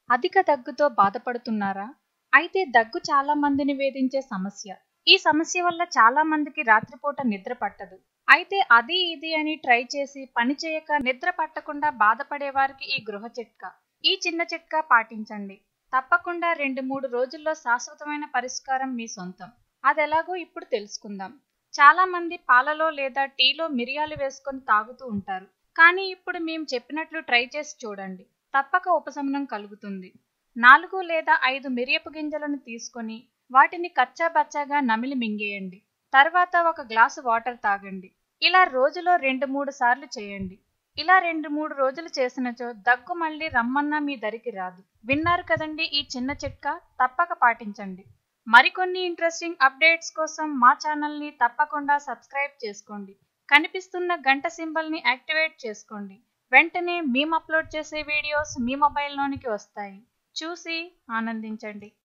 అధిక దగ్గుతో బాధపడుతున్నారా అయితే దగ్గు చాలా మందిని వేధించే సమస్య ఈ సమస్య వల్ల చాలా మందికి రాత్రిపూట నిద్ర పట్టదు అయితే అది ఇది అని ట్రై చేసి పని చేయక నిద్ర పట్టకుండా బాధపడే వారికి ఈ గృహ చిట్కా ఈ చిన్న చిట్కా పాటించండి తప్పకుండా రెండు మూడు రోజుల్లో శాశ్వతమైన పరిష్కారం మీ సొంతం అదెలాగో ఇప్పుడు తెలుసుకుందాం చాలా మంది పాలలో లేదా టీలో మిరియాలు వేసుకొని తాగుతూ ఉంటారు కానీ ఇప్పుడు మేము చెప్పినట్లు ట్రై చేసి చూడండి తప్పక ఉపశమనం కలుగుతుంది నాలుగు లేదా ఐదు మిరియపు గింజలను తీసుకొని వాటిని కచ్చా బచ్చాగా నమిలి మింగేయండి తర్వాత ఒక గ్లాసు వాటర్ తాగండి ఇలా రోజులో రెండు మూడు సార్లు చేయండి ఇలా రెండు మూడు రోజులు చేసినచో దగ్గు మళ్ళీ రమ్మన్నా మీ దరికి రాదు విన్నారు కదండి ఈ చిన్న చిట్కా తప్పక పాటించండి మరికొన్ని ఇంట్రెస్టింగ్ అప్డేట్స్ కోసం మా ఛానల్ని తప్పకుండా సబ్స్క్రైబ్ చేసుకోండి కనిపిస్తున్న గంట సింబల్ని యాక్టివేట్ చేసుకోండి వెంటనే మేము అప్లోడ్ చేసే వీడియోస్ మీ మొబైల్లోనికి వస్తాయి చూసి ఆనందించండి